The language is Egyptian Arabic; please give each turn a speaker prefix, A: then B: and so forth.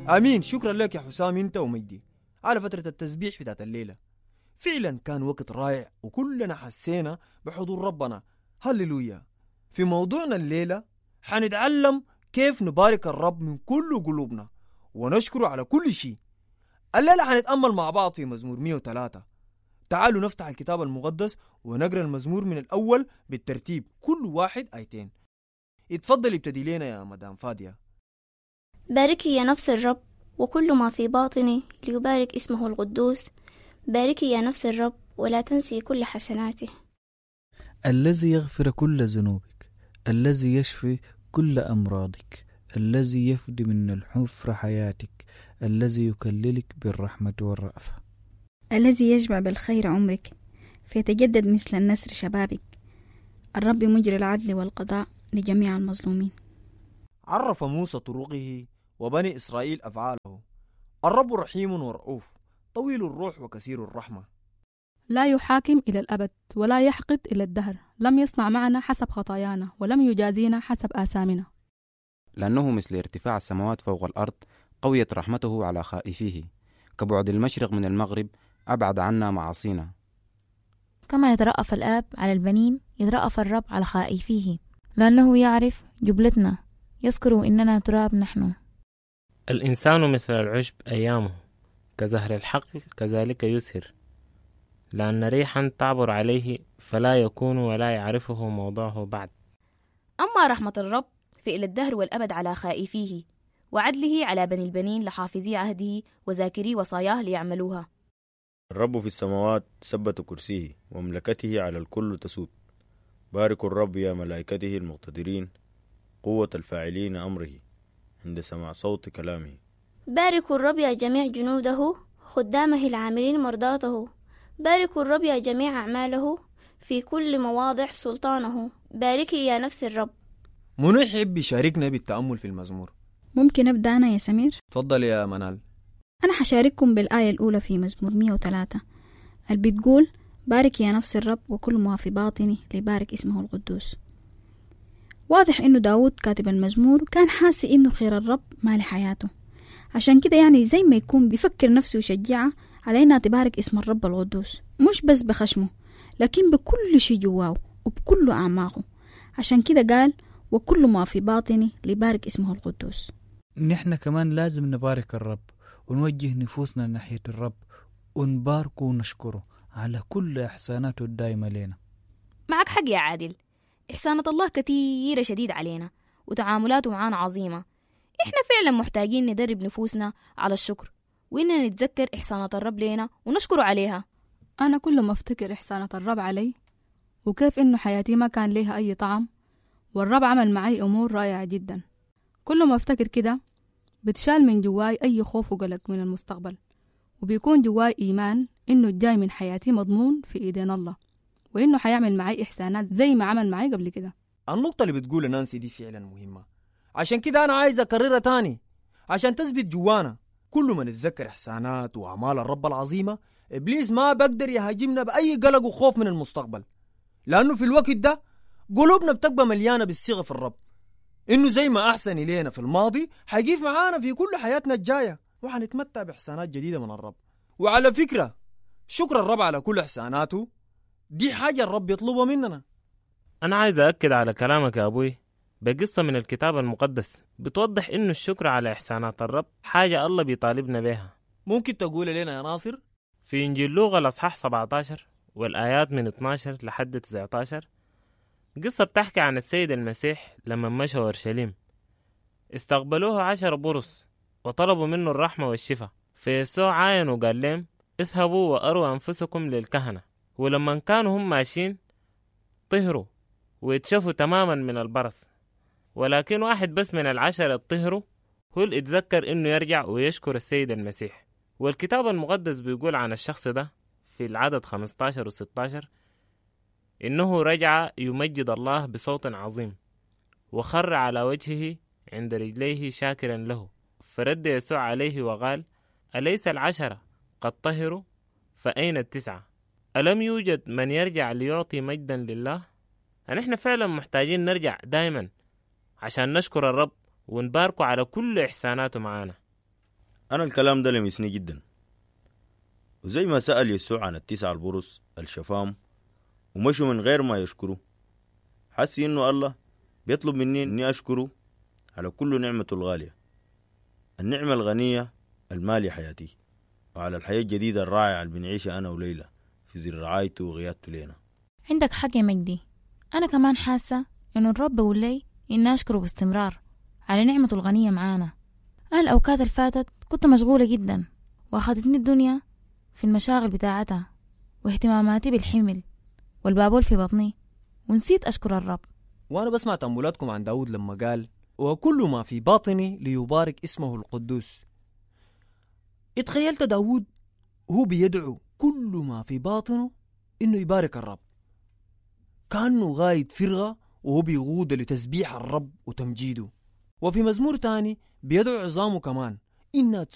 A: امين شكرا لك يا حسام انت ومجدي على فتره التسبيح بتاعت الليله فعلا كان وقت رائع وكلنا حسينا بحضور ربنا هللويا في موضوعنا الليله حنتعلم كيف نبارك الرب من كل قلوبنا ونشكره على كل شيء الليله حنتامل مع بعض في مزمور 103 تعالوا نفتح الكتاب المقدس ونقرا المزمور من الاول بالترتيب كل واحد ايتين اتفضل ابتدي لنا يا مدام فاديه
B: باركي يا نفس الرب وكل ما في باطني ليبارك اسمه القدوس باركي يا نفس الرب ولا تنسي كل حسناته
C: الذي يغفر كل ذنوبك الذي يشفي كل أمراضك الذي يفدي من الحفر حياتك الذي يكللك بالرحمة والرأفة
D: الذي يجمع بالخير عمرك فيتجدد مثل النسر شبابك الرب مجري العدل والقضاء لجميع المظلومين
A: عرف موسى طرقه وبني إسرائيل أفعاله الرب رحيم ورؤوف طويل الروح وكثير الرحمة
E: لا يحاكم إلى الأبد ولا يحقد إلى الدهر لم يصنع معنا حسب خطايانا ولم يجازينا حسب آثامنا
F: لأنه مثل ارتفاع السماوات فوق الأرض قويت رحمته على خائفيه كبعد المشرق من المغرب أبعد عنا معاصينا
G: كما يترأف الآب على البنين يترأف الرب على خائفيه لأنه يعرف جبلتنا يذكر إننا تراب نحن
H: الإنسان مثل العشب أيامه كزهر الحقل كذلك يسهر لأن ريحا تعبر عليه فلا يكون ولا يعرفه موضعه بعد
I: أما رحمة الرب فإلى الدهر والأبد على خائفيه وعدله على بني البنين لحافظي عهده وذاكري وصاياه ليعملوها
J: الرب في السماوات ثبت كرسيه ومملكته على الكل تسود باركوا الرب يا ملائكته المقتدرين قوة الفاعلين أمره عند سماع صوت كلامه
B: باركوا الرب يا جميع جنوده خدامه العاملين مرضاته باركوا الرب يا جميع أعماله في كل مواضع سلطانه باركي يا نفس الرب
A: منو يحب يشاركنا بالتأمل في المزمور
D: ممكن أبدأ أنا يا سمير
A: تفضل يا منال
D: أنا حشارككم بالآية الأولى في مزمور 103 اللي بتقول بارك يا نفس الرب وكل ما في باطني لبارك اسمه القدوس واضح إنه داود كاتب المزمور كان حاسس إنه خير الرب مال حياته عشان كده يعني زي ما يكون بيفكر نفسه ويشجعها على إنها تبارك اسم الرب القدوس مش بس بخشمه لكن بكل شي جواه وبكل أعماقه عشان كده قال وكل ما في باطني لبارك اسمه القدوس
C: نحن كمان لازم نبارك الرب ونوجه نفوسنا ناحية الرب ونباركه ونشكره على كل إحساناته الدايمة لنا
I: معك حق يا عادل إحسانة الله كثيرة شديد علينا وتعاملاته معانا عظيمة إحنا فعلا محتاجين ندرب نفوسنا على الشكر وإننا نتذكر إحسانات الرب لينا ونشكره عليها
E: أنا كل ما أفتكر إحسانة الرب علي وكيف إنه حياتي ما كان ليها أي طعم والرب عمل معي أمور رائعة جدا كل ما أفتكر كده بتشال من جواي أي خوف وقلق من المستقبل وبيكون جواي إيمان إنه الجاي من حياتي مضمون في إيدين الله وإنه حيعمل معي إحسانات زي ما عمل معي قبل كده
A: النقطة اللي بتقول نانسي دي فعلا مهمة عشان كده أنا عايز أكررها تاني عشان تثبت جوانا كل ما نتذكر إحسانات وأعمال الرب العظيمة إبليس ما بقدر يهاجمنا بأي قلق وخوف من المستقبل لأنه في الوقت ده قلوبنا بتبقى مليانة بالثقة في الرب إنه زي ما أحسن إلينا في الماضي حيقيف معانا في كل حياتنا الجاية وحنتمتع بإحسانات جديدة من الرب وعلى فكرة شكر الرب على كل إحساناته دي حاجة الرب يطلبها مننا
H: أنا عايز أأكد على كلامك يا أبوي بقصة من الكتاب المقدس بتوضح إنه الشكر على إحسانات الرب حاجة الله بيطالبنا بيها
A: ممكن تقول لنا يا ناصر
H: في إنجيل لوقا الأصحاح 17 والآيات من 12 لحد 19 قصة بتحكي عن السيد المسيح لما مشى أورشليم استقبلوه عشر برص وطلبوا منه الرحمة والشفاء فيسوع عاين وقال لهم اذهبوا وأروا أنفسكم للكهنة ولما كانوا هم ماشيين طهروا ويتشفوا تماما من البرص ولكن واحد بس من العشرة طهروا هو اللي اتذكر انه يرجع ويشكر السيد المسيح والكتاب المقدس بيقول عن الشخص ده في العدد 15 و 16 إنه رجع يمجد الله بصوت عظيم وخر على وجهه عند رجليه شاكرا له فرد يسوع عليه وقال أليس العشرة قد طهروا فأين التسعة ألم يوجد من يرجع ليعطي مجدا لله نحن فعلا محتاجين نرجع دايما عشان نشكر الرب ونباركه على كل إحساناته معانا
J: أنا الكلام ده لمسني جدا وزي ما سأل يسوع عن التسعة البرص الشفام ومشوا من غير ما يشكروا حسي إنه الله بيطلب مني إني أشكره على كل نعمته الغالية النعمة الغنية المالية حياتي وعلى الحياة الجديدة الرائعة اللي بنعيشها أنا وليلى في زر رعايته وغيادته لينا
G: عندك حق يا مجدي أنا كمان حاسة إنه الرب بيقول لي إني أشكره باستمرار على نعمته الغنية معانا أنا الأوقات اللي فاتت كنت مشغولة جدا وأخذتني الدنيا في المشاغل بتاعتها واهتماماتي بالحمل والبابول في بطني ونسيت أشكر الرب
A: وأنا بسمع تأملاتكم عن داود لما قال وكل ما في باطني ليبارك اسمه القدوس اتخيلت داود هو بيدعو كل ما في باطنه إنه يبارك الرب كأنه غايد فرغة وهو بيغود لتسبيح الرب وتمجيده وفي مزمور تاني بيدعو عظامه كمان إنها